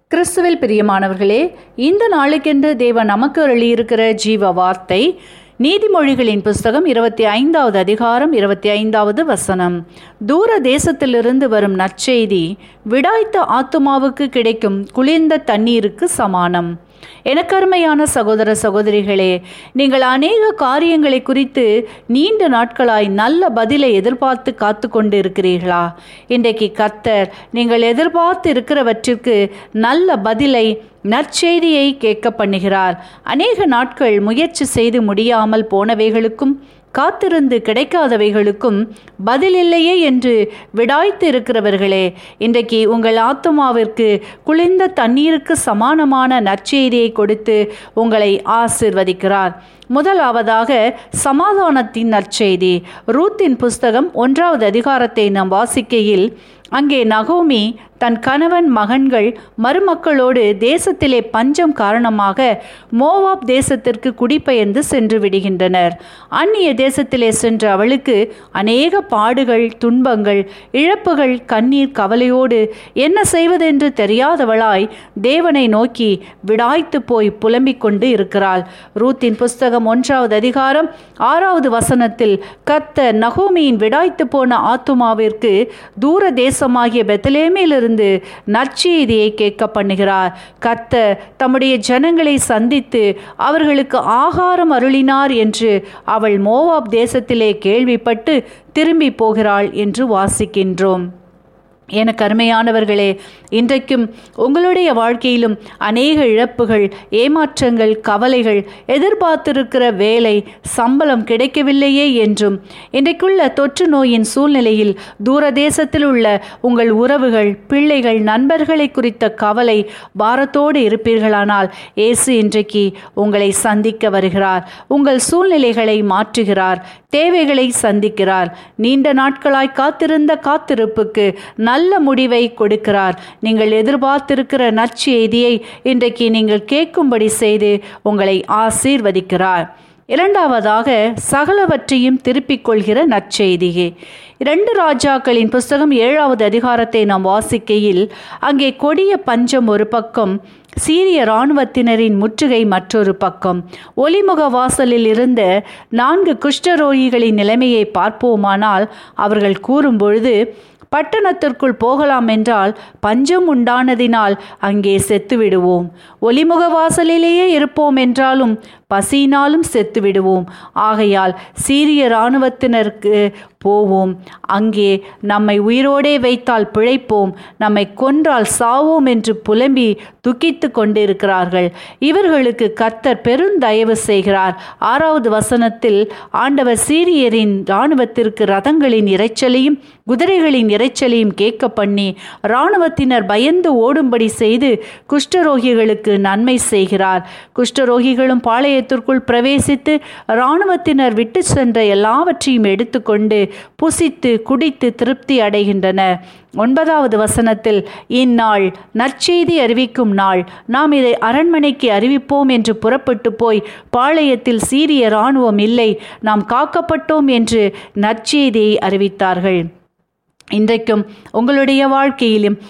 கிறிஸ்துவில் பிரியமானவர்களே இந்த நாளுக்கென்று தேவன் நமக்கு அருளியிருக்கிற ஜீவ வார்த்தை நீதிமொழிகளின் புஸ்தகம் இருபத்தி ஐந்தாவது அதிகாரம் இருபத்தி ஐந்தாவது வசனம் தூர தேசத்திலிருந்து வரும் நற்செய்தி விடாய்த்த ஆத்துமாவுக்கு கிடைக்கும் குளிர்ந்த தண்ணீருக்கு சமானம் எனக்கருமையான சகோதர சகோதரிகளே நீங்கள் அநேக காரியங்களை குறித்து நீண்ட நாட்களாய் நல்ல பதிலை எதிர்பார்த்து காத்து கொண்டு இருக்கிறீர்களா இன்றைக்கு கர்த்தர் நீங்கள் எதிர்பார்த்து இருக்கிறவற்றிற்கு நல்ல பதிலை நற்செய்தியை கேட்க பண்ணுகிறார் அநேக நாட்கள் முயற்சி செய்து முடியாமல் போனவைகளுக்கும் காத்திருந்து கிடைக்காதவைகளுக்கும் பதில் இல்லையே என்று விடாய்த்து இருக்கிறவர்களே இன்றைக்கு உங்கள் ஆத்மாவிற்கு குளிர்ந்த தண்ணீருக்கு சமானமான நற்செய்தியை கொடுத்து உங்களை ஆசிர்வதிக்கிறார் முதலாவதாக சமாதானத்தின் நற்செய்தி ரூத்தின் புஸ்தகம் ஒன்றாவது அதிகாரத்தை நாம் வாசிக்கையில் அங்கே நகோமி தன் கணவன் மகன்கள் மருமக்களோடு தேசத்திலே பஞ்சம் காரணமாக மோவாப் தேசத்திற்கு குடிபெயர்ந்து சென்று விடுகின்றனர் அந்நிய தேசத்திலே சென்ற அவளுக்கு அநேக பாடுகள் துன்பங்கள் இழப்புகள் கண்ணீர் கவலையோடு என்ன செய்வதென்று தெரியாதவளாய் தேவனை நோக்கி விடாய்த்து போய் புலம்பிக் கொண்டு இருக்கிறாள் ரூத்தின் புஸ்தகம் ஒன்றாவது அதிகாரம் ஆறாவது வசனத்தில் கத்த நகோமியின் விடாய்த்து போன ஆத்துமாவிற்கு தூர தேசமாகிய பெத்தலேமிலிருந்து இருந்து நற்செய்தியை கேட்க பண்ணுகிறார் கத்த தம்முடைய ஜனங்களை சந்தித்து அவர்களுக்கு ஆகாரம் அருளினார் என்று அவள் மோவாப் தேசத்திலே கேள்விப்பட்டு திரும்பி போகிறாள் என்று வாசிக்கின்றோம் எனக்கு அருமையானவர்களே இன்றைக்கும் உங்களுடைய வாழ்க்கையிலும் அநேக இழப்புகள் ஏமாற்றங்கள் கவலைகள் எதிர்பார்த்திருக்கிற வேலை சம்பளம் கிடைக்கவில்லையே என்றும் இன்றைக்குள்ள தொற்று நோயின் சூழ்நிலையில் தூரதேசத்தில் உள்ள உங்கள் உறவுகள் பிள்ளைகள் நண்பர்களை குறித்த கவலை பாரத்தோடு இருப்பீர்களானால் இயேசு இன்றைக்கு உங்களை சந்திக்க வருகிறார் உங்கள் சூழ்நிலைகளை மாற்றுகிறார் தேவைகளை சந்திக்கிறார் நீண்ட நாட்களாய் காத்திருந்த காத்திருப்புக்கு நல்ல முடிவை கொடுக்கிறார் நீங்கள் எதிர்பார்த்திருக்கிற நற்செய்தியை இன்றைக்கு நீங்கள் கேட்கும்படி செய்து உங்களை ஆசீர்வதிக்கிறார் இரண்டாவதாக சகலவற்றையும் திருப்பிக் கொள்கிற நற்செய்தியே இரண்டு ராஜாக்களின் புஸ்தகம் ஏழாவது அதிகாரத்தை நாம் வாசிக்கையில் அங்கே கொடிய பஞ்சம் ஒரு பக்கம் சீரிய இராணுவத்தினரின் முற்றுகை மற்றொரு பக்கம் ஒலிமுக வாசலில் இருந்த நான்கு குஷ்டரோகிகளின் நிலைமையை பார்ப்போமானால் அவர்கள் கூறும்பொழுது பட்டணத்திற்குள் போகலாம் என்றால் பஞ்சம் உண்டானதினால் அங்கே செத்து விடுவோம் ஒலிமுக வாசலிலேயே இருப்போம் என்றாலும் பசியினாலும் செத்து விடுவோம் ஆகையால் சீரிய இராணுவத்தினருக்கு போவோம் அங்கே நம்மை உயிரோடே வைத்தால் பிழைப்போம் நம்மை கொன்றால் சாவோம் என்று புலம்பி துக்கித்து கொண்டிருக்கிறார்கள் இவர்களுக்கு கர்த்தர் பெருந்தயவு செய்கிறார் ஆறாவது வசனத்தில் ஆண்டவர் சீரியரின் இராணுவத்திற்கு ரதங்களின் இறைச்சலையும் குதிரைகளின் இறைச்சலையும் கேட்க பண்ணி இராணுவத்தினர் பயந்து ஓடும்படி செய்து குஷ்டரோகிகளுக்கு நன்மை செய்கிறார் குஷ்டரோகிகளும் பாளையத்திற்குள் பிரவேசித்து இராணுவத்தினர் விட்டு சென்ற எல்லாவற்றையும் எடுத்துக்கொண்டு புசித்து குடித்து திருப்தி அடைகின்றனர் ஒன்பதாவது வசனத்தில் இந்நாள் நற்செய்தி அறிவிக்கும் நாள் நாம் இதை அரண்மனைக்கு அறிவிப்போம் என்று புறப்பட்டு போய் பாளையத்தில் சீரிய இராணுவம் இல்லை நாம் காக்கப்பட்டோம் என்று நற்செய்தியை அறிவித்தார்கள் இன்றைக்கும் உங்களுடைய வாழ்க்கையிலும்